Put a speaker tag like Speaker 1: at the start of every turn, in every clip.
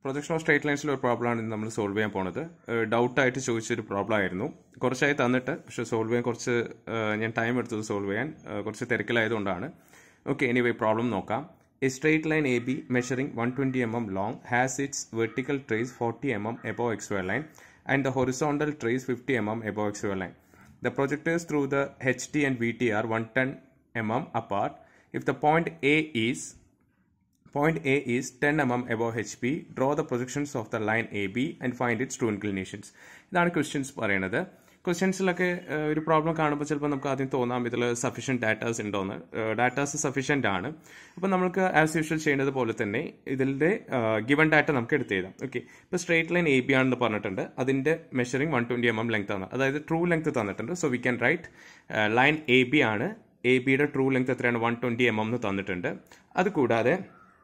Speaker 1: Projection of straight ലൈൻസിൽ ഒരു പ്രോബ്ലമാണ് ഇന്ന് നമ്മൾ സോൾവ് ചെയ്യാൻ പോണത് ഡൗട്ട് ആയിട്ട് ചോദിച്ചൊരു പ്രോബ്ലം ആയിരുന്നു കുറച്ചായി തന്നിട്ട് പക്ഷെ സോൾവ് ചെയ്യാൻ കുറച്ച് ഏഹ്, ഞാൻ ടൈം എടുത്തത് സോൾവ് ചെയ്യാൻ ഏഹ്, കുറച്ച് തിരക്കിലായതുകൊണ്ടാണ് ഓക്കെ എനിവേ പ്രോബ്ലം നോക്കാം A straight line A B measuring one twenty M M long has its vertical trace forty M M above X Y line and the horizontal trace fifty M M above X Y line The projectors through the HT and VT are 110 mm apart. If the point A is point A is 10 mm above HP, draw the projections of the line AB and find its true inclinations. ഇതാണ് questions പറയുന്നത് ക്വസ്റ്റ്യൻസിലൊക്കെ ഒരു problem കാണുമ്പോൾ ചിലപ്പോൾ നമുക്ക് ആദ്യം തോന്നാം ഇതിൽ സഫീഷ്യൻറ്റ് ഡാറ്റാസ് ഉണ്ടോയെന്ന് ഡാറ്റാസ് സഫീഷ്യൻ്റ് ആണ് അപ്പോൾ നമുക്ക് ആസ് യൂഷ്വൽ ചെയ്യുന്നത് പോലെ തന്നെ ഇതിൻ്റെ ഗിവൺ ഡാറ്റ നമുക്ക് എടുത്ത് എഴുതാം ഓക്കെ ഇപ്പോൾ സ്ട്രേറ്റ് ലൈൻ എ ബി ആണെന്ന് പറഞ്ഞിട്ടുണ്ട് അതിൻ്റെ measuring one twenty M M length ആണ് അതായത് ട്രൂ ലെങ്ത് തന്നിട്ടുണ്ട് so we can write line A B ആണ് എ ബിയുടെ ട്രൂ ലെങ്ത് എത്രയാണ് വൺ ട്വൻറ്റി എം എം എന്ന് തന്നിട്ടുണ്ട് അതുകൂടാതെ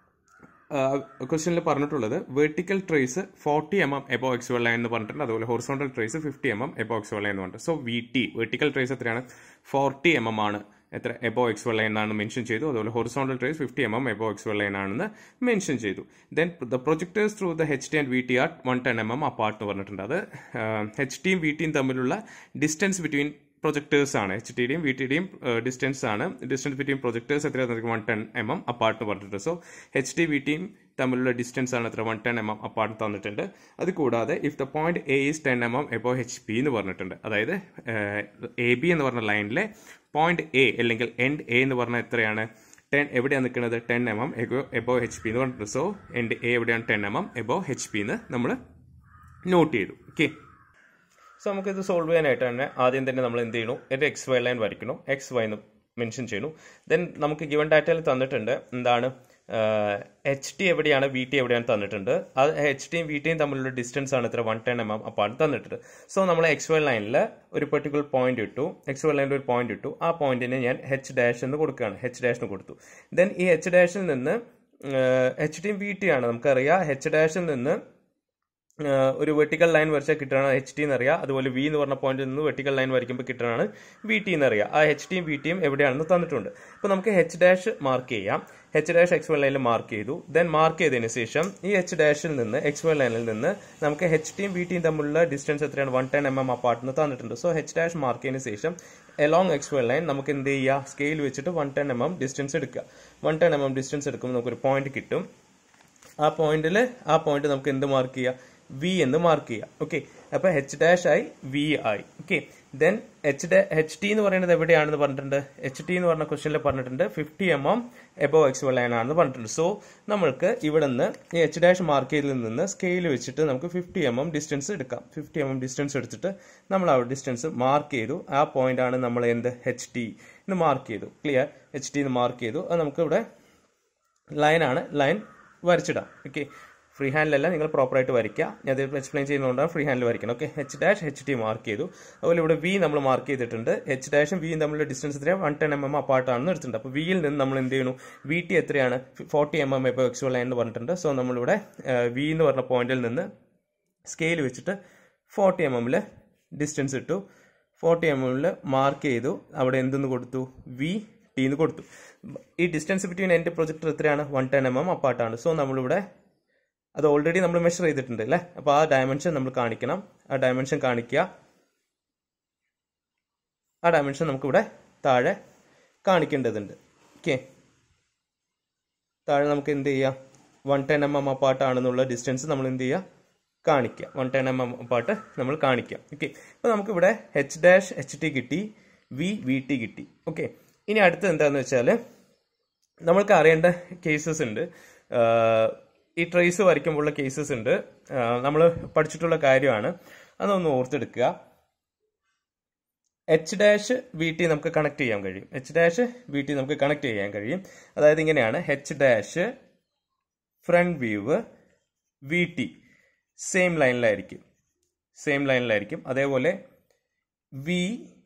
Speaker 1: ക്വസ്റ്റ്യനിൽ പറഞ്ഞിട്ടുള്ളത് vertical trace forty M M above X line എന്ന് പറഞ്ഞിട്ടുണ്ട് അതുപോലെ horizontal trace fifty M M above X line എന്ന് പറഞ്ഞിട്ട് so V T vertical trace എത്രയാണ് ഫോർട്ടി എം എം ആണ് എത്ര എബോ എക്സ് ലൈൻ ആണെന്ന് മെൻഷൻ ചെയ്തു അതുപോലെ horizontal trace fifty M M above X line ആണെന്ന് മെൻഷൻ ചെയ്തു then the projectors through the H T and V T are one ten M M apart എന്ന് പറഞ്ഞിട്ടുണ്ട് അത് എച്ച് ടിയും വി ടിയും തമ്മിലുള്ള ഡിസ്റ്റൻസ് ബിറ്റ്വീൻ പ്രൊജക്ടേഴ്സ് ആണ് എച്ച് ടിയുടെയും വി ടിയുടെയും ഡിസ്റ്റൻസ് ആണ് ഡിസ്റ്റൻസ് ബിറ്റ്വീൻ പ്രൊജക്ടേഴ്സ് എത്രയാണ് one ten M M apart പറഞ്ഞിട്ടുണ്ട് സോ എച്ച് ടി വി ടിയും തമ്മിലുള്ള ഡിസ്റ്റൻസ് ആണ് എത്ര one ten M M apart തന്നിട്ടുണ്ട് അത് കൂടാതെ if the point A is ten M M above H P എന്ന് പറഞ്ഞിട്ടുണ്ട് അതായത് എ ബി എന്ന് പറഞ്ഞ ലൈനിലെ പോയിന്റ് എ അല്ലെങ്കിൽ എൻഡ് എ എന്ന് പറഞ്ഞാൽ എത്രയാണ് ടെൻ എവിടെയാണ് നിൽക്കുന്നത് ten M M above H P എന്ന് പറഞ്ഞിട്ടുണ്ട് സോ എൻഡ് എ എവിടെയാണ് ten M M above H P എന്ന് നമ്മൾ നോട്ട് ചെയ്തു ഓക്കെ സോ നമുക്കിത് സോൾവ് ചെയ്യാനായിട്ട് തന്നെ ആദ്യം തന്നെ നമ്മൾ എന്ത് ചെയ്യണു ഒരു എക്സ് വൈ ലൈൻ വരയ്ക്കണം എക്സ് വൈ എന്ന് മെൻഷൻ ചെയ്യണു ദെൻ നമുക്ക് ഗിവൺ ഡാറ്റയിൽ തന്നിട്ടുണ്ട് എന്താണ് എച്ച് ടി എവിടെയാണ് വി ടി എവിടെയാണ് തന്നിട്ടുണ്ട് അത് എച്ച് ടിയും വി ടിയും തമ്മിലുള്ള ഡിസ്റ്റൻസ് ആണ് ഇത്ര വൺ ടെൻ എം എം അപ്പാണ് തന്നിട്ടുണ്ട് സോ നമ്മൾ എക്സ് വൈ ലൈനിൽ ഒരു പെർട്ടിക്കുലർ പോയിന്റ് ഇട്ടു എക്സ് വൈ ലൈനിൽ ഒരു പോയിന്റ് ഇട്ടു ആ പോയിന്റിന് ഞാൻ എച്ച് ഡാഷ് എന്ന് കൊടുക്കുകയാണ് എച്ച് ഡാഷ് എന്ന് കൊടുത്തു ദെൻ ഈ എച്ച് ഡാഷിൽ നിന്ന് എച്ച് ടിയും വി ടി ആണ് നമുക്കറിയാം എച്ച് ഡാഷിൽ നിന്ന് ഏഹ് ഒരു വെർട്ടിക്കൽ ലൈൻ വരച്ചാൽ കിട്ടണതാണ് എച്ച് ടി എന്നറിയാം അതുപോലെ വി എന്ന് പറഞ്ഞ പോയിന്റിൽ നിന്ന് വെർട്ടിക്കൽ ലൈൻ വരയ്ക്കുമ്പോൾ കിട്ടണതാണ് വി ടി എന്നറിയാം ആ എച്ച് ടിയും വി ടിയും എവിടെയാണെന്ന് തന്നിട്ടുണ്ട് അപ്പോൾ നമുക്ക് എച്ച് ഡാഷ് മാർക്ക് ചെയ്യാം എച്ച് ഡാഷ് എക്സ് വൈ ലൈനിൽ മാർക്ക് ചെയ്തു ദെൻ മാർക്ക് ചെയ്തതിന് ശേഷം ഈ എച്ച് ഡാഷിൽ നിന്ന് എക്സ് വൈ ലൈനിൽ നിന്ന് നമുക്ക് എച്ച് ടിയും വി ടിയും തമ്മിലുള്ള ഡിസ്റ്റൻസ് എത്രയാണ് one ten M M apart എന്ന് തന്നിട്ടുണ്ട് സോ എച്ച് ഡാഷ് മാർക്ക് ചെയ്തതിന് ശേഷം എലോങ് എക്സ് വൈ ലൈൻ നമുക്ക് എന്ത് ചെയ്യുക സ്കെയിൽ വെച്ചിട്ട് one ten M M distance എടുക്കുക one ten M M distance എടുക്കുമ്പോൾ നമുക്കൊരു പോയിന്റ് കിട്ടും ആ പോയിന്റിൽ ആ പോയിന്റ് നമുക്ക് എന്ത് മാർക്ക് ചെയ്യാം വി എന്ന് മാർക്ക് ചെയ്യാം ഓക്കെ അപ്പൊ എച്ച് ഡാഷ് ആയി വി ആയി ഓക്കെ ദെൻ എച്ച് ഡാ എച്ച് ടി എന്ന് പറയുന്നത് എവിടെയാണെന്ന് പറഞ്ഞിട്ടുണ്ട് എച്ച് ടി എന്ന് പറഞ്ഞ ക്വസ്റ്റനിൽ പറഞ്ഞിട്ടുണ്ട് fifty M M above X Y line ആണെന്ന് പറഞ്ഞിട്ടുണ്ട് സോ നമ്മൾക്ക് ഇവിടെ നിന്ന് ഈ എച്ച് ഡാഷ് മാർക്ക് ചെയ്തതിൽ നിന്ന് സ്കെയിൽ വെച്ചിട്ട് നമുക്ക് ഫിഫ്റ്റി എം എം ഡിസ്റ്റൻസ് എടുക്കാം ഫിഫ്റ്റി എം എം ഡിസ്റ്റൻസ് എടുത്തിട്ട് നമ്മൾ ആ ഡിസ്റ്റൻസ് മാർക്ക് ചെയ്തു ആ പോയിന്റ് ആണ് നമ്മൾ എന്ത് എച്ച് ടി എന്ന് മാർക്ക് ചെയ്തു ക്ലിയർ എച്ച് ടി എന്ന് മാർക്ക് ചെയ്തു അത് നമുക്ക് ഇവിടെ ലൈനാണ് ലൈൻ വരച്ചിടാം ഓക്കെ ഫ്രീ ഹാൻഡിലല്ല നിങ്ങൾ പ്രോപ്പറായിട്ട് വരയ്ക്കുക ഞാൻ അത് എക്സ്പ്ലെയിൻ ചെയ്യുന്നതുകൊണ്ടാണ് ഫ്രീ ഹാൻഡിൽ വരയ്ക്കണം okay H dash H T mark ചെയ്തു അതുപോലെ ഇവിടെ വി നമ്മൾ മാർക്ക് ചെയ്തിട്ടുണ്ട് എച്ച് ഡാഷും വിയും തമ്മിലുള്ള ഡിസ്റ്റൻസ് എത്രയാണ് വൺ ടെൻ എം എം അപ്പാർട്ടാണെന്ന് എടുത്തിട്ടുണ്ട് അപ്പോൾ വിയിൽ നിന്ന് നമ്മൾ എന്ത് ചെയ്യുന്നു വി ടി എത്രയാണ് ഫോർട്ടി എം എം ഇപ്പോൾ എക്സ് ലൈൻ എന്ന് പറഞ്ഞിട്ടുണ്ട് സോ നമ്മളിവിടെ വി എന്ന് പറഞ്ഞ പോയിന്റിൽ നിന്ന് സ്കെയിൽ വെച്ചിട്ട് ഫോർട്ടി എം എമ്മിൽ ഡിസ്റ്റൻസ് ഇട്ടു ഫോർട്ടി എം എമ്മിൽ മാർക്ക് ചെയ്തു അവിടെ എന്തെന്ന് കൊടുത്തു വി ടി എന്ന് കൊടുത്തു ഈ ഡിസ്റ്റൻസ് ബിറ്റ്വീൻ എൻ്റെ പ്രൊജക്ടർ എത്രയാണ് വൺ ടെൻ എം എം അപ്പാർട്ടാണ് സോ നമ്മളിവിടെ അത് ഓൾറെഡി നമ്മൾ മെഷർ ചെയ്തിട്ടുണ്ട് അല്ലേ അപ്പോൾ ആ ഡയമെൻഷൻ നമ്മൾ കാണിക്കണം ആ ഡയമെൻഷൻ കാണിക്കുക ആ ഡയമെൻഷൻ നമുക്കിവിടെ താഴെ കാണിക്കേണ്ടതുണ്ട് ഓക്കെ താഴെ നമുക്ക് എന്ത് ചെയ്യാം വൺ ടെൻ എം എം അപ്പാർട്ടാണെന്നുള്ള ഡിസ്റ്റൻസ് നമ്മൾ എന്ത് ചെയ്യുക കാണിക്കുക one ten M M apart നമ്മൾ കാണിക്കുക ഓക്കെ അപ്പോൾ നമുക്കിവിടെ എച്ച് ഡാഷ് എച്ച് ടി കിട്ടി വി വി ടി കിട്ടി ഓക്കെ ഇനി അടുത്ത് എന്താണെന്ന് വെച്ചാൽ നമ്മൾക്ക് അറിയേണ്ട കേസസ് ഉണ്ട് ഈ ട്രേസ് വരയ്ക്കുമ്പോഴുള്ള കേസസ് ഉണ്ട് നമ്മൾ പഠിച്ചിട്ടുള്ള കാര്യമാണ് അതൊന്ന് ഓർത്തെടുക്കുക എച്ച് ഡാഷ് വി ടി നമുക്ക് കണക്ട് ചെയ്യാൻ കഴിയും എച്ച് ഡാഷ് വി ടി നമുക്ക് കണക്ട് ചെയ്യാൻ കഴിയും അതായത് ഇങ്ങനെയാണ് H dash front view V T same ലൈനിലായിരിക്കും സെയിം ലൈനിലായിരിക്കും അതേപോലെ V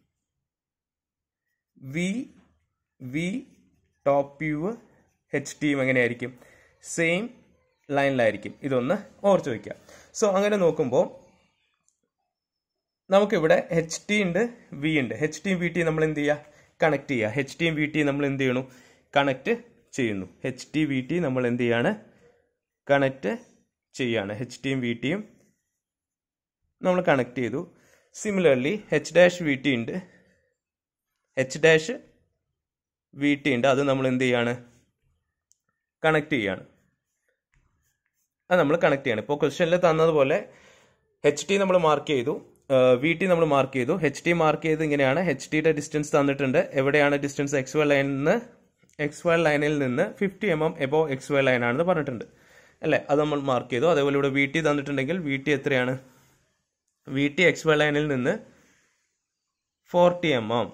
Speaker 1: V V top view H ടിയും എങ്ങനെയായിരിക്കും സെയിം ലൈനിലായിരിക്കും ഇതൊന്ന് ഓർത്ത് വയ്ക്കുക സോ അങ്ങനെ നോക്കുമ്പോൾ നമുക്കിവിടെ എച്ച് ടി ഉണ്ട് വി ഉണ്ട് എച്ച് ടിയും വി ടിയും നമ്മൾ എന്ത് ചെയ്യുക കണക്ട് ചെയ്യുക എച്ച് ടിയും വി ടിയും നമ്മൾ എന്ത് ചെയ്യണു കണക്ട് ചെയ്യുന്നു എച്ച് ടി വി ടി നമ്മൾ എന്ത് ചെയ്യാണ് കണക്ട് ചെയ്യാണ് എച്ച് ടിയും വി ടിയും നമ്മൾ കണക്ട് ചെയ്തു similarly H dash V T ഉണ്ട് എച്ച് ഡാഷ് വി ടി ഉണ്ട് അത് നമ്മൾ എന്ത് ചെയ്യാണ് കണക്ട് ചെയ്യാണ് അത് നമ്മൾ കണക്ട് ചെയ്യണം ഇപ്പോൾ ക്വസ്റ്റ്യനിൽ തന്നതുപോലെ എച്ച് ടി നമ്മൾ മാർക്ക് ചെയ്തു വി ടി നമ്മൾ മാർക്ക് ചെയ്തു എച്ച് ടി മാർക്ക് ചെയ്ത് ഇങ്ങനെയാണ് എച്ച് ടിയുടെ ഡിസ്റ്റൻസ് തന്നിട്ടുണ്ട് എവിടെയാണ് ഡിസ്റ്റൻസ് എക്സ് വൈ ലൈനിൽ നിന്ന് എക്സ് വൈ ലൈനിൽ നിന്ന് fifty M M above X Y line ആണെന്ന് പറഞ്ഞിട്ടുണ്ട് അല്ലേ അത് നമ്മൾ മാർക്ക് ചെയ്തു അതേപോലെ ഇവിടെ വി ടി തന്നിട്ടുണ്ടെങ്കിൽ വി ടി എത്രയാണ് വി ടി എക്സ് വൈ ലൈനിൽ നിന്ന് forty M M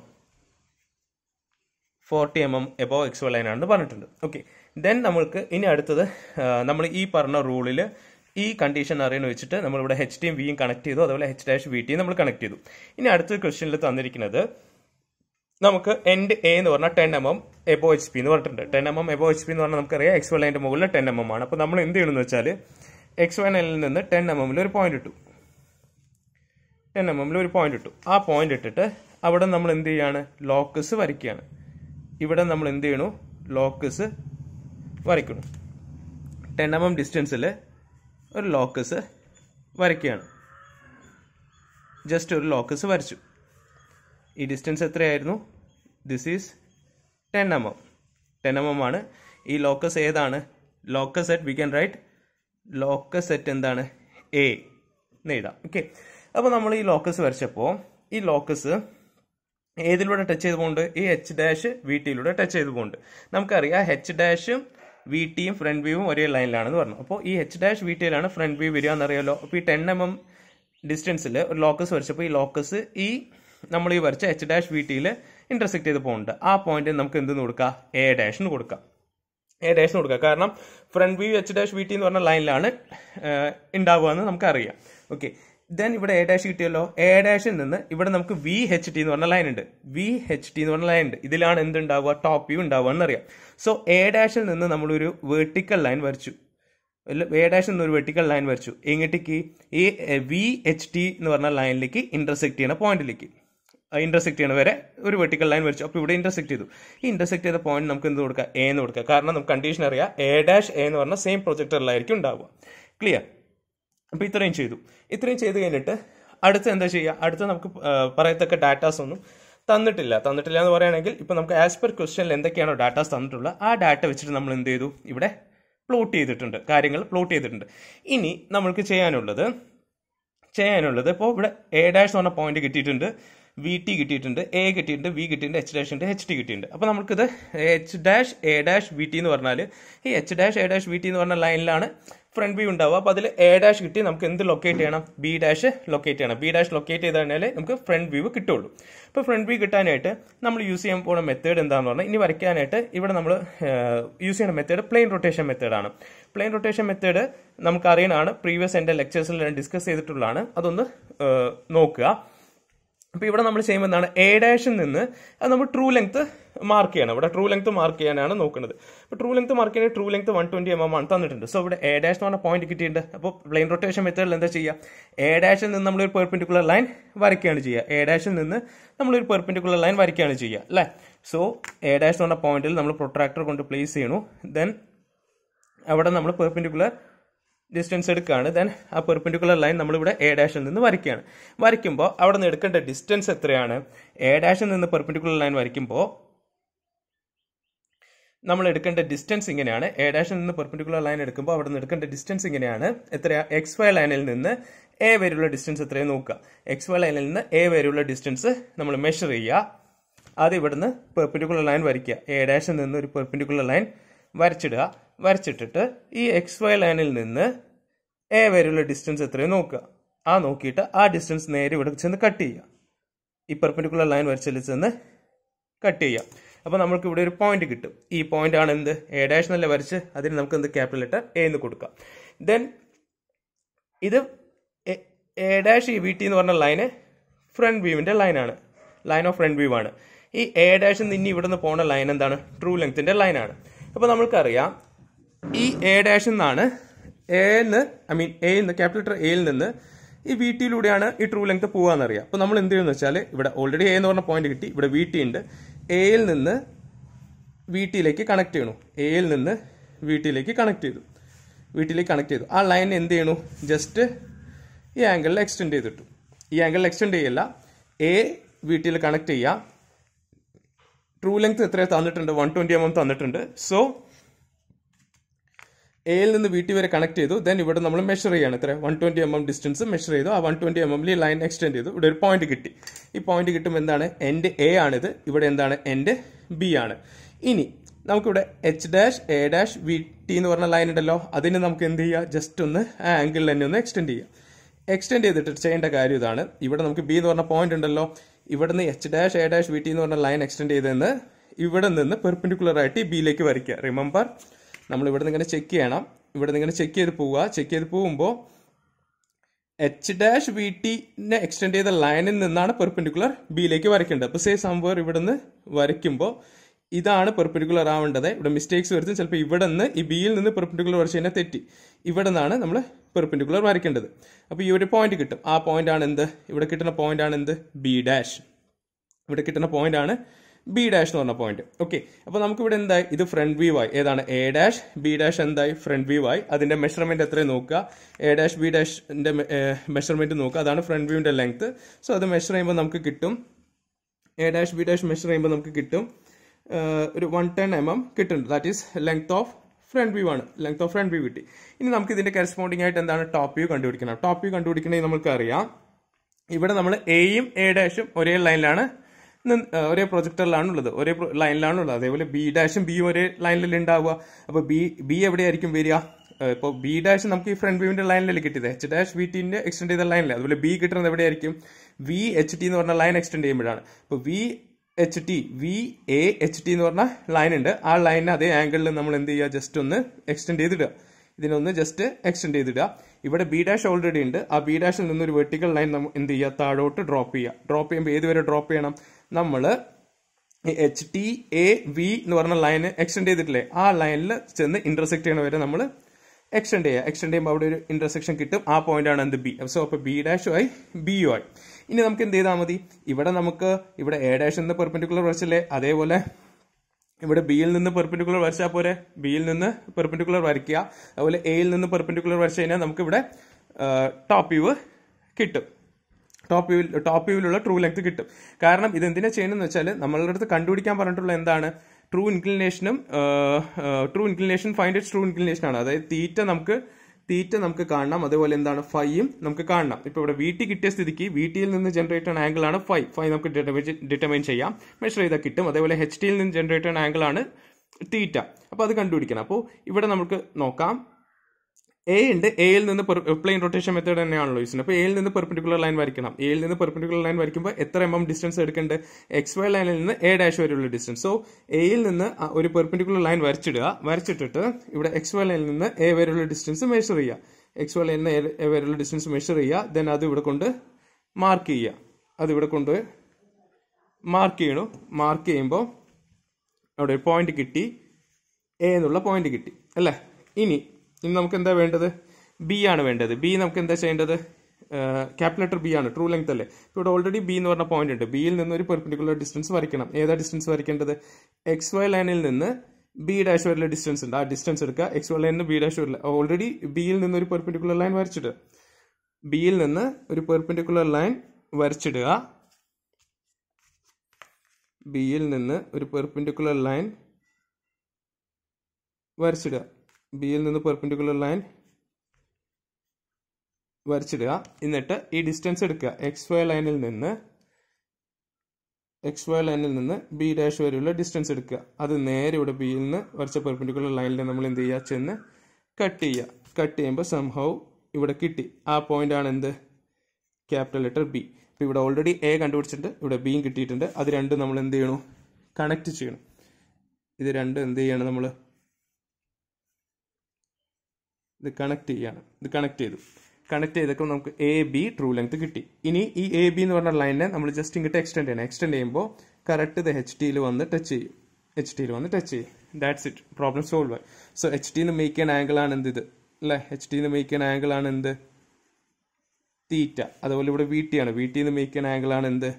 Speaker 1: forty M M above X Y line ആണെന്ന് പറഞ്ഞിട്ടുണ്ട് ഓക്കെ ദെൻ നമ്മൾക്ക് ഇനി അടുത്തത് നമ്മൾ ഈ പറഞ്ഞ റൂളിൽ ഈ കണ്ടീഷൻ അറിയുന്ന വെച്ചിട്ട് നമ്മളിവിടെ എച്ച് ടിയും വിയും കണക്ട് ചെയ്തു അതുപോലെ എച്ച് ഡാഷ് വി ടിയും നമ്മൾ കണക്ട് ചെയ്തു ഇനി അടുത്ത ക്വസ്റ്റ്യനിൽ തന്നിരിക്കുന്നത് നമുക്ക് എൻഡ് എ എന്ന് പറഞ്ഞാൽ ten M M above H P എന്ന് പറഞ്ഞിട്ടുണ്ട് ten M M above H P എന്ന് പറഞ്ഞാൽ നമുക്കറിയാം എക്സ് വൈ ലൈൻ്റെ മുകളിൽ ടെൻ എം എം ആണ് അപ്പോൾ നമ്മൾ എന്ത് ചെയ്യണമെന്ന് വെച്ചാൽ എക്സ് വൈ ലൈനിൽ നിന്ന് ടെൻ എം എമ്മിൽ ഒരു പോയിന്റ് ഇട്ടു ടെൻ എം എമ്മിൽ ഒരു പോയിന്റ് ഇട്ടു ആ പോയിന്റ് ഇട്ടിട്ട് അവിടെ നമ്മൾ എന്ത് ചെയ്യാണ് ലോക്കസ് വരയ്ക്കുകയാണ് ഇവിടെ നമ്മൾ എന്ത് ചെയ്യണു ലോക്കസ് വരയ്ക്കണം ടെൻ എം എം ഡിസ്റ്റൻസിൽ ഒരു ലോക്കസ് വരയ്ക്കുകയാണ് ജസ്റ്റ് ഒരു ലോക്കസ് വരച്ചു ഈ ഡിസ്റ്റൻസ് എത്രയായിരുന്നു this is ten M M ten M M ആണ് ഈ ലോക്കസ് ഏതാണ് locus set we can write locus set എന്താണ് എ എന്ന് എഴുതാം ഓക്കെ അപ്പോൾ നമ്മൾ ഈ ലോക്കസ് വരച്ചപ്പോൾ ഈ ലോക്കസ് ഏതിലൂടെ ടച്ച് ചെയ്ത് പോകുന്നുണ്ട് ഈ എച്ച് ഡാഷ് വി ടിയിലൂടെ ടച്ച് ചെയ്ത് പോകുന്നുണ്ട് നമുക്കറിയാം എച്ച് ഡാഷും വി ടിയും ഫ്രണ്ട് വ്യൂവും ഒരേ ലൈനിലാണെന്ന് പറഞ്ഞു അപ്പോൾ ഈ എച്ച് ഡാഷ് വി ടിയിലാണ് ഫ്രണ്ട് വ്യൂ വരിക എന്നറിയാലോ അപ്പോൾ ഈ ടെൻ എം എം ഡിസ്റ്റൻസിൽ ഒരു ലോക്കസ് വരച്ചപ്പോൾ ഈ ലോക്കസ് ഈ നമ്മൾ ഈ വരച്ച എച്ച് ഡാഷ് വി ടിയിൽ ഇന്റർസെക്ട് ചെയ്ത് പോകുന്നുണ്ട് ആ പോയിന്റ് നമുക്ക് എന്തെന്ന് കൊടുക്കാം എ ഡാഷിന് കൊടുക്കാം എ ഡാഷിന് കൊടുക്കാം കാരണം front view H dash V T എന്ന് പറഞ്ഞ ലൈനിലാണ് ഉണ്ടാവുക എന്ന് നമുക്കറിയാം ഓക്കെ ദെൻ ഇവിടെ എ ഡാഷ് കിട്ടിയല്ലോ എ ഡാഷിൽ നിന്ന് ഇവിടെ നമുക്ക് വി എച്ച് ടി എന്ന് പറഞ്ഞ ലൈൻ ഉണ്ട് വി എച്ച് ടി എന്ന് പറഞ്ഞ ലൈൻ ഉണ്ട് ഇതിലാണ് എന്തുണ്ടാവുക ടോപ്പ് വ്യൂ ഉണ്ടാവുക എന്നറിയാം സോ എ ഡാഷിൽ നിന്ന് നമ്മളൊരു വേർട്ടിക്കൽ ലൈൻ വരച്ചു എ ഡാഷിൽ നിന്ന് ഒരു വെർട്ടിക്കൽ ലൈൻ വരച്ചു എങ്ങോട്ടേക്ക് ഈ വി എച്ച് ടി എന്ന് പറഞ്ഞ ലൈനിലേക്ക് ഇന്റർസെക്ട് ചെയ്യുന്ന പോയിന്റിലേക്ക് ഇന്റർസെക്ട് ചെയ്യണ വരെ ഒരു വെർട്ടിക്കൽ ലൈൻ വരച്ചു അപ്പോൾ ഇവിടെ ഇന്റർസെക്ട് ചെയ്തു ഈ ഇന്റർസെക്ട് ചെയ്ത പോയിന്റ് നമുക്ക് എന്ത് കൊടുക്കാം എ എന്ന് കൊടുക്കുക കാരണം നമുക്ക് കണ്ടീഷൻ അറിയാം എ ഡാഷ് എ എന്ന് പറഞ്ഞ സെയിം പ്രൊജക്ടറിലായിരിക്കും ഉണ്ടാവുക ക്ലിയർ അപ്പോൾ ഇത്രയും ചെയ്തു ഇത്രയും ചെയ്ത് കഴിഞ്ഞിട്ട് അടുത്ത എന്താ ചെയ്യുക അടുത്ത നമുക്ക് പറയത്തക്ക ഡാറ്റാസ് ഒന്നും തന്നിട്ടില്ല തന്നിട്ടില്ല എന്ന് പറയുകയാണെങ്കിൽ ഇപ്പൊ നമുക്ക് ആസ് പെർ ക്വസ്റ്റ്യനിൽ എന്തൊക്കെയാണോ ഡാറ്റാസ് തന്നിട്ടുള്ളത് ആ ഡാറ്റ വെച്ചിട്ട് നമ്മൾ എന്ത് ചെയ്തു ഇവിടെ പ്ലോട്ട് ചെയ്തിട്ടുണ്ട് കാര്യങ്ങൾ പ്ലോട്ട് ചെയ്തിട്ടുണ്ട് ഇനി നമ്മൾക്ക് ചെയ്യാനുള്ളത് ചെയ്യാനുള്ളത് ഇപ്പോൾ ഇവിടെ എ ഡാഷ് എന്ന് പറഞ്ഞ പോയിന്റ് കിട്ടിയിട്ടുണ്ട് വി ടി കിട്ടിയിട്ടുണ്ട് എ കിട്ടിയിട്ടുണ്ട് വി കിട്ടിയിട്ടുണ്ട് എച്ച് ഡാഷ് ഉണ്ട് എച്ച് ടി കിട്ടിയിട്ടുണ്ട് അപ്പോൾ നമുക്കിത് H dash A dash V T എന്ന് പറഞ്ഞാൽ ഈ H dash A dash V T എന്ന് പറഞ്ഞ ലൈനിലാണ് ഫ്രണ്ട് വ്യൂ ഉണ്ടാവുക അപ്പോൾ അതിൽ എ ഡാഷ് കിട്ടി നമുക്ക് എന്ത് ലൊക്കേറ്റ് ചെയ്യണം ബി ഡാഷ് ലൊക്കേറ്റ് ചെയ്യണം ബി ഡാഷ് ലൊക്കേറ്റ് ചെയ്ത് കഴിഞ്ഞാൽ നമുക്ക് ഫ്രണ്ട് വ്യൂ കിട്ടുള്ളൂ അപ്പോൾ ഫ്രണ്ട് വ്യൂ കിട്ടാനായിട്ട് നമ്മൾ യൂസ് ചെയ്യാൻ പോകുന്ന മെത്തേഡ് എന്താണെന്ന് പറഞ്ഞാൽ ഇനി വരയ്ക്കാനായിട്ട് ഇവിടെ നമ്മൾ യൂസ് ചെയ്യുന്ന മെത്തേഡ് പ്ലെയിൻ റൊട്ടേഷൻ മെത്തേഡാണ് പ്ലെയിൻ റൊട്ടേഷൻ മെത്തേഡ് നമുക്ക് അറിയണതാണ് പ്രീവിയസ് എൻ്റെ ലെക്ചേഴ്സിൽ ഡിസ്കസ് ചെയ്തിട്ടുള്ളതാണ് അതൊന്ന് നോക്കുക അപ്പോൾ ഇവിടെ നമ്മൾ ചെയ്യുമ്പോൾ എന്താണ് എ ഡാഷിൽ നിന്ന് അത് നമ്മൾ ട്രൂ ലെങ്ത് മാർക്ക് ചെയ്യണം ഇവിടെ ട്രൂ ലെങ്ത് മാർക്ക് ചെയ്യാനാണ് നോക്കുന്നത് അപ്പോൾ ട്രൂ ലെങ്ത് മാർക്ക് ചെയ്യാൻ true length one twenty M M ആണ് തന്നിട്ടുണ്ട് സോ ഇവിടെ എ ഡാഷ് എന്ന് പറഞ്ഞ പോയിന്റ് കിട്ടിയിട്ടുണ്ട് അപ്പോൾ പ്ലെയിൻ റൊട്ടേഷൻ മെത്തേഡിൽ എന്താ ചെയ്യുക എ ഡാഷിൽ നിന്ന് നമ്മളൊരു പെർപെൻഡിക്കുലർ ലൈൻ വരയ്ക്കുകയാണ് ചെയ്യുക എ ഡാഷിൽ നിന്ന് നമ്മളൊരു പെർപെൻഡിക്കുലർ ലൈൻ വരയ്ക്കുകയാണ് ചെയ്യുക അല്ലേ സോ എ ഡാഷ് എന്ന് പറഞ്ഞ പോയിന്റിൽ നമ്മൾ പ്രൊട്രാക്ടർ കൊണ്ട് പ്ലേസ് ചെയ്യണു ദെൻ അവിടെ നമ്മൾ പെർപെൻഡിക്കുലർ ഡിസ്റ്റൻസ് എടുക്കുകയാണ് ദെൻ ആ പെർപെൻഡിക്കുലർ ലൈൻ നമ്മളിവിടെ എ ഡാഷിൽ നിന്ന് വരയ്ക്കുകയാണ് വരയ്ക്കുമ്പോൾ അവിടെ നിന്ന് എടുക്കേണ്ട ഡിസ്റ്റൻസ് എത്രയാണ് എ ഡാഷിൽ നിന്ന് പെർപെൻഡിക്കുലർ ലൈൻ വരയ്ക്കുമ്പോൾ നമ്മൾ എടുക്കേണ്ട ഡിസ്റ്റൻസ് ഇങ്ങനെയാണ് എ ഡാഷിൽ നിന്ന് പെർപെൻഡിക്കുലർ ലൈൻ എടുക്കുമ്പോൾ അവിടെ നിന്ന് എടുക്കേണ്ട ഡിസ്റ്റൻസ് ഇങ്ങനെയാണ് എത്രയാ എക്സ് വൈ ലൈനിൽ നിന്ന് എ വരെയുള്ള ഡിസ്റ്റൻസ് എത്രയും നോക്കുക എക്സ് വൈ ലൈനിൽ നിന്ന് എ വരെയുള്ള ഡിസ്റ്റൻസ് നമ്മൾ മെഷർ ചെയ്യുക ആദ്യം ഇവിടുന്ന് പെർപെൻഡിക്കുലർ ലൈൻ വരയ്ക്കുക എ ഡാഷിൽ നിന്ന് ഒരു പെർപെൻഡിക്കുലർ ലൈൻ വരച്ചിടുക വരച്ചിട്ടിട്ട് ഈ എക്സ് വൈ ലൈനിൽ നിന്ന് എ വരെയുള്ള ഡിസ്റ്റൻസ് എത്രയും നോക്കുക ആ നോക്കിയിട്ട് ആ ഡിസ്റ്റൻസ് നേരെ ഇവിടെ ചെന്ന് കട്ട് ചെയ്യുക ഈ പെർപെൻഡിക്കുലർ ലൈൻ വരച്ചതിൽ ചെന്ന് കട്ട് ചെയ്യുക അപ്പോൾ നമുക്ക് ഇവിടെ ഒരു പോയിന്റ് കിട്ടും ഈ പോയിന്റ് ആണ് എന്ത് എ ഡാഷ് എന്നല്ല വരച്ച് അതിന് നമുക്ക് എന്ത് ക്യാപിറ്റൽ ലെറ്റർ എ എന്ന് കൊടുക്കാം ദെൻ ഇത് എ ഡാഷ് ഈ വി ടി എന്ന് പറഞ്ഞ ലൈന് ഫ്രണ്ട് വ്യൂവിന്റെ ലൈനാണ് ലൈൻ ഓഫ് ഫ്രണ്ട് വ്യൂ ആണ് ഈ എ ഡാഷിൽ നിന്ന് ഇനി ഇവിടുന്ന് പോണ ലൈൻ എന്താണ് ട്രൂ ലെങ്ത്തിന്റെ ലൈനാണ് അപ്പോൾ നമ്മൾക്കറിയാം ഈ എ ഡാഷിൽ നിന്നാണ് എന്ന് ഐ മീൻ എ നിന്ന് ക്യാപിറ്റൽ ലെറ്റർ എയിൽ നിന്ന് ഈ വി ടിയിലൂടെയാണ് ഈ ട്രൂ ലെങ്ത് പോകാന്നറിയാം അപ്പോൾ നമ്മൾ എന്ത് ചെയ്യുമെന്ന് വെച്ചാൽ ഇവിടെ ഓൾറെഡി എ എന്ന് പറഞ്ഞ പോയിന്റ് കിട്ടി ഇവിടെ വി ടി ഉണ്ട് എയിൽ നിന്ന് വി ടിയിലേക്ക് കണക്ട് ചെയ്യണു എയിൽ നിന്ന് വി ടിയിലേക്ക് കണക്ട് ചെയ്തു വീട്ടിലേക്ക് കണക്ട് ചെയ്തു ആ ലൈൻ എന്ത് ചെയ്യണു ജസ്റ്റ് ഈ ആംഗിളിൽ എക്സ്റ്റെൻഡ് ചെയ്തിട്ടു ഈ ആംഗിളിൽ എക്സ്റ്റെൻഡ് ചെയ്യല്ല എ വീട്ടിൽ കണക്ട് ചെയ്യുക ട്രൂ ലെങ്ത് എത്ര തന്നിട്ടുണ്ട് വൺ ട്വൻറ്റി എം എം തന്നിട്ടുണ്ട് സോ എയിൽ നിന്ന് വീട്ടിൽ വരെ കണക്ട് ചെയ്തു ദെൻ ഇവിടെ നമ്മൾ മെഷർ ചെയ്യാണ് എത്ര one twenty M M distance measure ചെയ്തു ആ വൺ ട്വൻറ്റി എം എമ്മിൽ ലൈൻ എക്സ്റ്റെൻഡ് ചെയ്തു ഇവിടെ ഒരു പോയിന്റ് കിട്ടി ഈ പോയിന്റ് കിട്ടുമ്പോൾ എന്താണ് എൻ്റെ എ ആണിത് ഇവിടെ എന്താണ് എൻ്റെ ബി ആണ് ഇനി നമുക്കിവിടെ H dash A dash V T എന്ന് പറഞ്ഞ ലൈൻ ഉണ്ടല്ലോ അതിന് നമുക്ക് എന്ത് ചെയ്യുക ജസ്റ്റ് ഒന്ന് ആ ആംഗിളിൽ തന്നെ ഒന്ന് എക്സ്റ്റെൻഡ് ചെയ്യാം എക്സ്റ്റെൻഡ് ചെയ്തിട്ട് ചെയ്യേണ്ട കാര്യം ഇതാണ് ഇവിടെ നമുക്ക് ബി എന്ന് പറഞ്ഞ പോയിന്റ് ഉണ്ടല്ലോ ഇവിടെ നിന്ന് H dash A dash V T എന്ന് പറഞ്ഞ ലൈൻ എക്സ്റ്റെൻഡ് ചെയ്തെന്ന് ഇവിടെ നിന്ന് പെർപെൻഡിക്കുലർ ആയിട്ട് ഈ ബിയിലേക്ക് വരയ്ക്കുക റിമെമ്പർ നമ്മൾ ഇവിടെ നിന്ന് ഇങ്ങനെ ചെക്ക് ചെയ്യണം ഇവിടെ നിന്ന് ഇങ്ങനെ ചെക്ക് ചെയ്ത് പോവുക ചെക്ക് ചെയ്ത് പോകുമ്പോൾ എച്ച് ഡാഷ് വി ടിനെ എക്സ്റ്റെൻഡ് ചെയ്ത ലൈനിൽ നിന്നാണ് പെർപെൻഡിക്കുലർ ബിയിലേക്ക് വരയ്ക്കേണ്ടത് അപ്പോൾ സേ സംവേർ ഇവിടെ നിന്ന് വരയ്ക്കുമ്പോൾ ഇതാണ് പെർപെൻഡിക്കുലർ ആവേണ്ടത് ഇവിടെ മിസ്റ്റേക്സ് വരുത്തും ചിലപ്പോൾ ഇവിടെ നിന്ന് ഈ ബിയിൽ നിന്ന് പെർപെൻഡിക്കുലർ വരച്ച് കഴിഞ്ഞാൽ തെറ്റി ഇവിടെ നിന്നാണ് നമ്മൾ പെർപെൻഡിക്കുലർ വരയ്ക്കേണ്ടത് അപ്പോൾ ഈ ഒരു പോയിന്റ് കിട്ടും ആ പോയിന്റ് ആണ് എന്ത് ഇവിടെ കിട്ടുന്ന പോയിന്റ് ആണ് എന്ത് ബി ഡാഷ് ഇവിടെ കിട്ടുന്ന പോയിന്റ് ആണ് ബി ഡാഷ് എന്ന് പറഞ്ഞ പോയിന്റ് ഓക്കെ അപ്പോൾ നമുക്ക് ഇവിടെ എന്തായി ഇത് ഫ്രണ്ട് വ്യൂ ആയി ഏതാണ് എ ഡാഷ് ബി ഡാഷ് എന്തായി ഫ്രണ്ട് വ്യൂ ആയി അതിന്റെ മെഷർമെന്റ് എത്രയും നോക്കുക എ ഡാഷ് ബി ഡാഷിന്റെ മെഷർമെന്റ് നോക്കുക അതാണ് ഫ്രണ്ട് വ്യൂവിന്റെ ലെങ്ത് സോ അത് മെഷർ ചെയ്യുമ്പോൾ നമുക്ക് കിട്ടും A dash B dash measure ചെയ്യുമ്പോൾ നമുക്ക് കിട്ടും ഏഹ്, ഒരു വൺ ടെൻ എം എം കിട്ടുന്നുണ്ട് that is length of front view ആണ് ലെങ്ത് ഓഫ് ഫ്രണ്ട് വ്യൂ കിട്ടി ഇനി നമുക്ക് ഇതിന്റെ കറസ്പോണ്ടിങ് ആയിട്ട് എന്താണ് ടോപ്പ് വ്യൂ കണ്ടുപിടിക്കണം ടോപ്പ് വ്യൂ കണ്ടുപിടിക്കണമെങ്കിൽ നമുക്ക് അറിയാം ഇവിടെ നമ്മൾ എയും എ ഡാഷും ഒരേ ലൈനിലാണ് നിന്ന്- ഏഹ് ഒരേ പ്രൊജക്ടറിലാണ് ഉള്ളത് ഒരേ ലൈനിലാണ് ഉള്ളത് അതേപോലെ ബി ഡാഷും ബിയും ഒരേ ലൈനിൽ ഉണ്ടാവുക അപ്പോൾ ബി ബി എവിടെയായിരിക്കും വരിക ഏഹ് ഇപ്പോൾ ബി ഡാഷ് നമുക്ക് ഈ ഫ്രണ്ട് വ്യൂവിന്റെ ലൈനിലല്ലേ കിട്ടിയത് എച്ച് ഡാഷ് വി ടിന്റെ എക്സ്റ്റെൻഡ് ചെയ്ത ലൈനിലെ അതുപോലെ ബി കിട്ടുന്നത് എവിടെയായിരിക്കും വി എച്ച് ടി എന്ന് പറഞ്ഞ ലൈൻ എക്സ്റ്റെൻഡ് ചെയ്യുമ്പോഴാണ് ഇപ്പോൾ V H T V A H T എന്ന് പറഞ്ഞ ലൈൻ ഉണ്ട് ആ ലൈനിന് അതേ ആംഗിളിൽ നമ്മൾ എന്ത് ചെയ്യുക ജസ്റ്റ് ഒന്ന് എക്സ്റ്റെൻഡ് ചെയ്തിടുക ഇതിനൊന്ന് ജസ്റ്റ് എക്സ്റ്റെൻഡ് ചെയ്തിടുക ഇവിടെ ബി ഡാഷ് ഓൾറെഡി ഉണ്ട് ആ ബി ഡാഷിൽ നിന്ന് ഒരു വെർട്ടിക്കൽ ലൈൻ നമ്മൾ എന്ത് ചെയ്യുക താഴോട്ട് ഡ്രോപ്പ് ചെയ്യുക ഡ്രോപ്പ് ചെയ്യുമ്പോൾ ഏത് വരെ ഡ്രോപ്പ് ചെയ്യണം നമ്മൾ എച്ച് ടി എ വി എന്ന് പറഞ്ഞ ലൈന് എക്സ്റ്റെൻഡ് ചെയ്തിട്ടില്ലേ ആ ലൈനിൽ ചെന്ന് ഇന്റർസെക്ട് ചെയ്യണ വരെ നമ്മൾ എക്സ്റ്റെൻഡ് ചെയ്യുക എക്സ്റ്റെൻഡ് ചെയ്യുമ്പോൾ അവിടെ ഒരു ഇന്റർസെക്ഷൻ കിട്ടും ആ പോയിന്റ് ആണ് എന്ത് ബി സോ അപ്പോൾ ബി ഡാഷും ആയി ബിയും ആയി ഇനി നമുക്ക് എന്ത് ചെയ്താൽ മതി ഇവിടെ നമുക്ക് ഇവിടെ എ ഡാഷ് എന്ന് പെർപെൻഡിക്കുലർ വരച്ചില്ലേ അതേപോലെ ഇവിടെ ബിയിൽ നിന്ന് പെർപെൻഡിക്കുലർ വരച്ചാൽ പോരെ ബിയിൽ നിന്ന് പെർപെൻഡിക്കുലർ വരയ്ക്കുക അതുപോലെ എയിൽ നിന്ന് പെർപെൻഡിക്കുലർ വരച്ചു കഴിഞ്ഞാൽ നമുക്ക് ഇവിടെ ടോപ്പ് വ്യൂ കിട്ടും ടോപ്പ് വ്യൂവിൽ ടോപ്പ് വ്യൂവിലുള്ള ട്രൂ ലെങ്ത് കിട്ടും കാരണം ഇത് എന്തിനാ ചെയ്യണമെന്ന് വെച്ചാൽ നമ്മളുടെ അടുത്ത് കണ്ടുപിടിക്കാൻ പറഞ്ഞിട്ടുള്ള എന്താണ് ട്രൂ ഇൻക്ലിനേഷനും true inclination find its true inclination ആണ് അതായത് തീറ്റ നമുക്ക് തീറ്റ നമുക്ക് കാണണം അതേപോലെ എന്താണ് ഫൈയും നമുക്ക് കാണണം ഇപ്പൊ ഇവിടെ വി ടി കിട്ടിയ സ്ഥിതിക്ക് വി ടിയിൽ നിന്ന് ജനറേറ്റ് ആയ ആംഗിൾ ആണ് ഫൈ ഫൈ നമുക്ക് ഡിറ്റർമൈൻ ചെയ്യാം മെഷർ ചെയ്താൽ കിട്ടും അതേപോലെ എച്ച് ടിയിൽ നിന്ന് ജനറേറ്റ് ആയ ആംഗിൾ ആണ് തീറ്റ അപ്പോൾ അത് കണ്ടുപിടിക്കണം അപ്പോൾ ഇവിടെ നമുക്ക് നോക്കാം എ ഉണ്ട് എയിൽ നിന്ന് പ്ലെയിൻ റൊട്ടേഷൻ മെത്തേഡ് തന്നെയാണല്ലോ യൂസ് അപ്പോൾ എയിൽ നിന്ന് പെർപെൻഡിക്കുലർ ലൈൻ വരയ്ക്കണം എയിൽ നിന്ന് പെർപെൻഡിക്കുലർ ലൈൻ വരയ്ക്കുമ്പോൾ എത്ര എം എം ഡിസ്റ്റൻസ് എടുക്കേണ്ടത് എക്സ് വൈ ലൈനിൽ നിന്ന് എ ഡാഷ് വരെയുള്ള ഡിസ്റ്റൻസ് സോ എയിൽ നിന്ന് ആ ഒരു പെർപെൻഡിക്കുലർ ലൈൻ വരച്ചിടുക വരച്ചിട്ടിട്ട് ഇവിടെ എക്സ് വൈ ലൈനിൽ നിന്ന് എ വരെയുള്ള ഡിസ്റ്റൻസ് മെഷർ ചെയ്യുക എക്സ് വൈ ലൈനിൽ നിന്ന് എ വരെയുള്ള ഡിസ്റ്റൻസ് മെഷർ ചെയ്യുക ദെൻ അത് ഇവിടെ കൊണ്ട് മാർക്ക് ചെയ്യുക അത് ഇവിടെ കൊണ്ട് മാർക്ക് ചെയ്യണു മാർക്ക് ചെയ്യുമ്പോൾ അവിടെ ഒരു പോയിന്റ് കിട്ടി എ എന്നുള്ള പോയിന്റ് കിട്ടി അല്ലേ ഇനി ഇനി നമുക്ക് എന്താ വേണ്ടത് ബി ആണ് വേണ്ടത് ബി നമുക്ക് എന്താ ചെയ്യേണ്ടത് ക്യാപിറ്റൽ ലെറ്റർ ബി ആണ് ട്രൂ ലെങ്ത് അല്ലേ ഇപ്പൊ ഇവിടെ ഓൾറെഡി ബി എന്ന് പറഞ്ഞ പോയിന്റ് ഉണ്ട് ബിയിൽ നിന്ന് ഒരു പെർപെൻഡിക്കുലർ ഡിസ്റ്റൻസ് വരയ്ക്കണം ഏതാ ഡിസ്റ്റൻസ് വരയ്ക്കേണ്ടത് എക്സ് വൈ ലൈനിൽ നിന്ന് ബി ഡാഷ് വരെയുള്ള ഡിസ്റ്റൻസ് ഉണ്ട് ആ ഡിസ്റ്റൻസ് എടുക്കുക എക്സ് വൈ ലൈനിൽ ബി ഡാഷ് വരില്ല ഓൾറെഡി ബിയിൽ നിന്ന് ഒരു പെർപെൻഡിക്കുലർ ലൈൻ വരച്ചിടുക ബിയിൽ നിന്ന് ഒരു പെർപെൻഡിക്കുലർ ലൈൻ വരച്ചിടുക ബിയിൽ നിന്ന് ഒരു പെർപെൻഡിക്കുലർ ലൈൻ വരച്ചിടുക ബിയിൽ നിന്ന് പെർപെൻഡിക്കുലർ ലൈൻ വരച്ചിടുക എന്നിട്ട് ഈ ഡിസ്റ്റൻസ് എടുക്കുക എക്സ് വൈ ലൈനിൽ നിന്ന് എക്സ് വൈ ലൈനിൽ നിന്ന് ബി ഡാഷ് വരെയുള്ള ഡിസ്റ്റൻസ് എടുക്കുക അത് നേരെ ഇവിടെ ബിയിൽ നിന്ന് വരച്ച പെർപെൻഡിക്കുലർ ലൈനിൽ നമ്മൾ എന്ത് ചെയ്യുക ചെന്ന് കട്ട് ചെയ്യുക കട്ട് ചെയ്യുമ്പോൾ സംഭവം ഇവിടെ കിട്ടി ആ പോയിന്റ് ആണ് എന്ത് ക്യാപിറ്റൽ ലെറ്റർ ബി ഇപ്പം ഇവിടെ ഓൾറെഡി എ കണ്ടുപിടിച്ചിട്ടുണ്ട് ഇവിടെ ബിയും കിട്ടിയിട്ടുണ്ട് അത് രണ്ടും നമ്മൾ എന്ത് ചെയ്യണു കണക്ട് ചെയ്യണം ഇത് രണ്ടും എന്ത് ചെയ്യണം നമ്മൾ ഇത് കണക്ട് ചെയ്യാണ് ഇത് കണക്ട് ചെയ്തു കണക്ട് ചെയ്തൊക്കെ നമുക്ക് എ ബി ട്രൂ ലെങ്ത് കിട്ടി ഇനി ഈ എ ബി എന്ന് പറഞ്ഞ ലൈനിനെ നമ്മൾ ജസ്റ്റ് ഇങ്ങോട്ട് എക്സ്റ്റെൻഡ് ചെയ്യണം എക്സ്റ്റെൻഡ് ചെയ്യുമ്പോൾ കറക്റ്റ് ഇത് എച്ച് ടിയിൽ വന്ന് ടച്ച് ചെയ്യും എച്ച് ടിയിൽ വന്ന് ടച്ച് ചെയ്യും ദാറ്റ്സ് ഇറ്റ് പ്രോബ്ലം സോൾവ് ആയി സോ എച്ച് ടിന്ന് മേക്ക് ചെയ്യാൻ ആംഗിൾ ആണ് എന്ത് ഇത് അല്ലേ എച്ച് ടിന്ന് മേക്ക് ചെയ്യാൻ ആംഗിൾ ആണ് എന്ത് തീറ്റ അതുപോലെ ഇവിടെ വി ടി ആണ് വി ടിന്ന് മേക്ക് ചെയ്യാൻ ആംഗിൾ ആണ് എന്ത്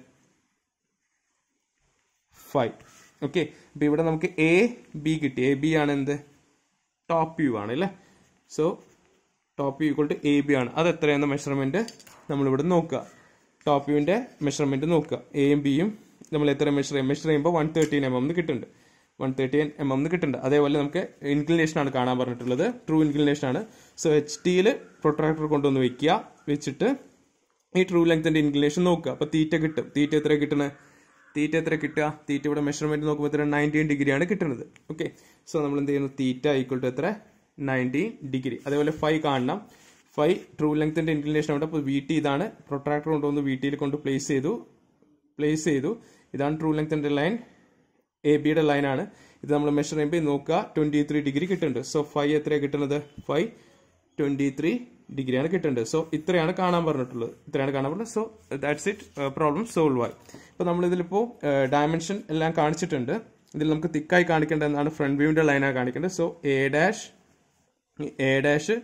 Speaker 1: ഫൈവ് ഓക്കെ അപ്പൊ ഇവിടെ നമുക്ക് എ ബി കിട്ടി എ ബി ആണ് എന്ത് ടോപ്പ് വ്യൂ ആണ് അല്ലേ so top view equal to A B ആണ് അത് എത്രയെന്ന മെഷർമെന്റ് നമ്മളിവിടെ നോക്കുക ടോപ്പ് വ്യൂവിന്റെ മെഷർമെന്റ് നോക്കുക എയും ബിയും നമ്മൾ എത്ര മെഷർ ചെയ്യും മെഷർ ചെയ്യുമ്പോൾ വൺ തേർട്ടീൻ എം എം കിട്ടുന്നുണ്ട് വൺ തേർട്ടി എം എം കിട്ടുന്നുണ്ട് അതേപോലെ നമുക്ക് ഇൻക്ലിനേഷൻ ആണ് കാണാൻ പറഞ്ഞിട്ടുള്ളത് ട്രൂ ഇൻക്ലിനേഷൻ ആണ് സോ എച്ച് ടിയിൽ പ്രൊട്രാക്ടർ കൊണ്ടുവന്ന് വെക്കുക വെച്ചിട്ട് ഈ ട്രൂ ലെങ്ത്തിന്റെ ഇൻക്ലിനേഷൻ നോക്കുക അപ്പൊ തീറ്റ കിട്ടും തീറ്റ എത്ര കിട്ടുന്നത് തീറ്റ എത്ര കിട്ടുക തീറ്റ ഇവിടെ മെഷർമെന്റ് നോക്കുമ്പോൾ എത്ര നയൻറ്റീൻ ഡിഗ്രിയാണ് കിട്ടുന്നത് ഓക്കെ സോ നമ്മൾ എന്ത് ചെയ്യുന്നു തീറ്റ ഈക്വൽ ടു എത്ര നയൻറ്റീൻ ഡിഗ്രി അതേപോലെ ഫൈവ് കാണണം ഫൈവ് ട്രൂ ലെങ്ത്തിന്റെ ഇൻക്ലിനേഷൻ ഉണ്ട് അപ്പോൾ വി ടി ഇതാണ് പ്രൊട്രാക്ടർ കൊണ്ടുവന്ന് വി ടിയിൽ കൊണ്ട് പ്ലേസ് ചെയ്തു പ്ലേസ് ചെയ്തു ഇതാണ് ട്രൂ ലെങ്ത്തിന്റെ ലൈൻ എ ബിയുടെ ലൈനാണ് ഇത് നമ്മൾ മെഷർ ചെയ്യുമ്പോൾ നോക്കുക ട്വന്റി ത്രീ ഡിഗ്രി കിട്ടുന്നുണ്ട് സോ ഫൈവ് എത്രയാണ് കിട്ടുന്നത് ഫൈവ് ട്വന്റി ത്രീ ഡിഗ്രിയാണ് കിട്ടേണ്ടത് സോ ഇത്രയാണ് കാണാൻ പറഞ്ഞിട്ടുള്ളത് ഇത്രയാണ് കാണാൻ പറഞ്ഞത് so that's it problem solve ആയി ഇപ്പോൾ നമ്മൾ ഇതിലിപ്പോൾ ഡയമെൻഷൻ എല്ലാം കാണിച്ചിട്ടുണ്ട് ഇതിൽ നമുക്ക് തിക്കായി കാണിക്കേണ്ടത് എന്നാണ് ഫ്രണ്ട് വ്യൂവിന്റെ ലൈനാണ് കാണിക്കേണ്ടത് so A dash A dash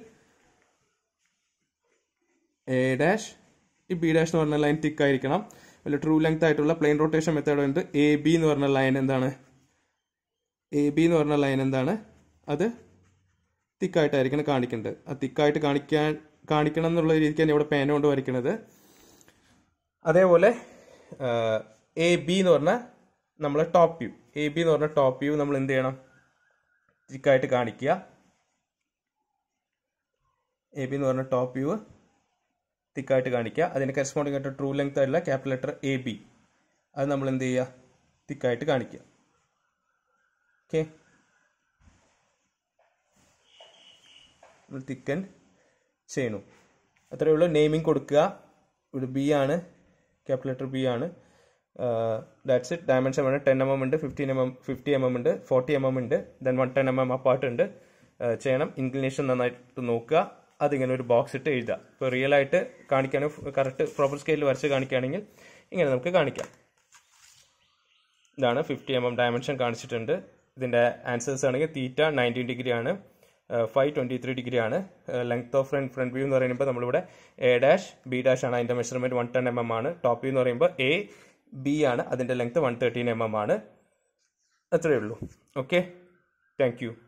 Speaker 1: A dash ഈ ബി ഡാഷ് എന്ന് പറഞ്ഞ ലൈൻ തിക്കായിരിക്കണം അല്ല ട്രൂ ലെങ്ത് ആയിട്ടുള്ള പ്ലെയിൻ റൊട്ടേഷൻ മെത്തേഡ് ഉണ്ട് എ ബി എന്ന് പറഞ്ഞ ലൈൻ എന്താണ് എ ബി എന്ന് പറഞ്ഞ ലൈൻ എന്താണ് അത് തിക്കായിട്ടായിരിക്കണം കാണിക്കേണ്ടത് ആ തിക്കായിട്ട് കാണിക്കാൻ കാണിക്കണം എന്നുള്ള രീതിക്കാണ് ഇവിടെ പേന കൊണ്ട് വരയ്ക്കുന്നത് അതേപോലെ എ ബി എന്ന് പറഞ്ഞ നമ്മളെ ടോപ്പ് വ്യൂ എ ബി എന്ന് പറഞ്ഞ ടോപ്പ് വ്യൂ നമ്മൾ എന്ത് ചെയ്യണം തിക്കായിട്ട് കാണിക്കുക എ ബി എന്ന് പറഞ്ഞ ടോപ്പ് വ്യൂ തിക്കായിട്ട് കാണിക്കുക അതിന് കറസ്പോണ്ടിങ് ആയിട്ട് ട്രൂ ലെങ്ത് ആയിട്ടുള്ള ക്യാപിറ്റൽ ലെറ്റർ എ ബി അത് നമ്മൾ എന്ത് ചെയ്യുക തിക്കായിട്ട് കാണിക്കുക ഓക്കെ തിക്കൻ ചെയ്യണു അത്രയേ ഉള്ളൂ നെയിമിംഗ് കൊടുക്കുക ഇവിടെ ബി ആണ് ക്യാപിറ്റൽ ലെറ്റർ ബി ആണ് ദാറ്റ്സ് ഇറ്റ് ഡയമെൻഷൻ വേണം ടെൻ എം എം ഉണ്ട് fifteen M M fifty M M ഉണ്ട് ഫോർട്ടി എം എം ഉണ്ട് then one ten M M apart ഉണ്ട് ചെയ്യണം ഇൻക്ലിനേഷൻ നന്നായിട്ട് നോക്കുക അതിങ്ങനെ ഒരു ബോക്സ് ഇട്ട് എഴുതുക ഇപ്പോൾ റിയൽ ആയിട്ട് കാണിക്കുകയാണെങ്കിൽ കറക്റ്റ് പ്രോപ്പർ സ്കെയിലിൽ വരച്ച് കാണിക്കുകയാണെങ്കിൽ ഇങ്ങനെ നമുക്ക് കാണിക്കാം ഇതാണ് ഫിഫ്റ്റി എം എം ഡയമെൻഷൻ കാണിച്ചിട്ടുണ്ട് ഇതിന്റെ ആൻസേഴ്സ് ആണെങ്കിൽ തീറ്റ നയൻറ്റീൻ ഡിഗ്രി ആണ് ഫൈവ് ട്വന്റി ത്രീ ഡിഗ്രി ആണ് length of front front view എന്ന് പറയുമ്പോൾ നമ്മളിവിടെ എ ഡാഷ് ബി ഡാഷ് ആണ് അതിന്റെ measurement one ten M M ആണ് ടോപ്പ് വ്യൂ എന്ന് പറയുമ്പോൾ എ ബി ആണ് അതിന്റെ length one thirteen M M ആണ് അത്രയേ ഉള്ളൂ ഓക്കെ താങ്ക് യു